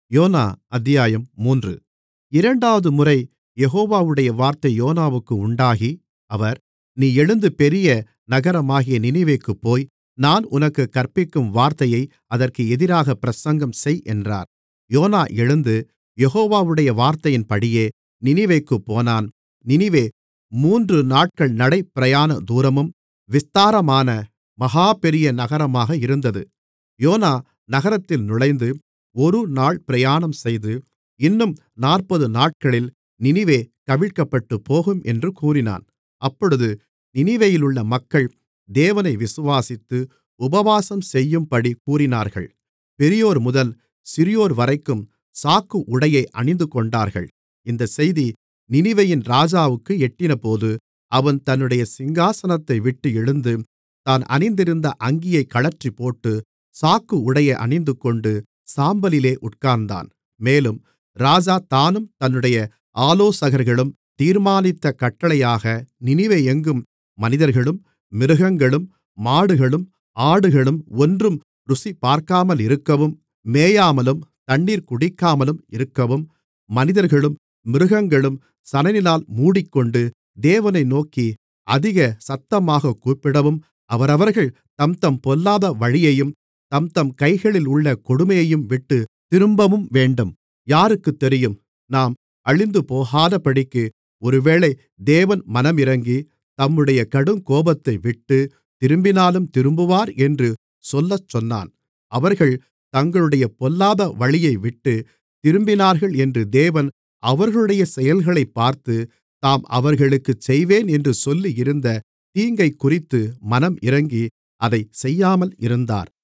YONO அத்தியாயம் மூன்று இரண்டாவதுமுறை யெகோவாவுடைய வார்த்தை யோனாவுக்கு உண்டாகி அவர் நீ எழுந்து பெரிய நகரமாகிய நினிவேக்குப் போய் நான் உனக்குக் கற்பிக்கும் வார்த்தையை அதற்கு எதிராகப் பிரசங்கம் செய் என்றார் யோனா எழுந்து யெகோவாவுடைய வார்த்தையின்படியே நினிவேக்குப் போனான் நினிவே மூன்று நாட்கள் நடை பிரயாண தூரமும் விஸ்தாரமான மகா பெரிய நகரமாக இருந்தது யோனா நகரத்தில் நுழைந்து ஒரு நாள் பிரயாணம் செய்து இன்னும் நாற்பது நாட்களில் நினிவே கவிழ்க்கப்பட்டுப்போகும் என்று கூறினான் அப்பொழுது நினிவேயிலுள்ள மக்கள் தேவனை விசுவாசித்து உபவாசம் செய்யும்படி கூறினார்கள் பெரியோர்முதல் சிறியோர்வரைக்கும் சாக்கு உடையை அணிந்துகொண்டார்கள் இந்தச் செய்தி நினிவேயின் ராஜாவுக்கு எட்டினபோது அவன் தன்னுடைய சிங்காசனத்தைவிட்டு எழுந்து தான் அணிந்திருந்த அங்கியைக் கழற்றிப்போட்டு சாக்கு உடையை அணிந்துகொண்டு சாம்பலிலே உட்கார்ந்தான் மேலும் ராஜா தானும் தன்னுடைய ஆலோசகர்களும் தீர்மானித்த கட்டளையாக நினிவே எங்கும் மனிதர்களும் மிருகங்களும் மாடுகளும் ஆடுகளும் ஒன்றும் ருசிபார்க்காமலிருக்கவும் மேயாமலும் தண்ணீர் குடிக்காமலும் இருக்கவும் மனிதர்களும் மிருகங்களும் சணலினால் மூடிக்கொண்டு தேவனை நோக்கி அதிக சத்தமாகக் கூப்பிடவும் அவரவர்கள் தம்தம் பொல்லாத வழியையும் தம்தம் கைகளில் உள்ள கொடுமையையும் விட்டுத் திரும்பவும்வேண்டும் யாருக்குத் தெரியும் நாம் அழிந்துபோகாதபடிக்கு ஒருவேளை தேவன் மனமிரங்கி தம்முடைய கடுங்கோபத்தைவிட்டுத் திரும்பினாலும் திரும்புவார் என்று சொல்லச்சொன்னான் அவர்கள் தங்களுடைய பொல்லாத வழியைவிட்டுத் திரும்பினார்கள் என்று தேவன் அவர்களுடைய செயல்களைப் பார்த்து தாம் அவர்களுக்குச் செய்வேன் என்று சொல்லியிருந்த தீங்கைக்குறித்து மனம் இரங்கி அதைச் செய்யாமல் இருந்தார்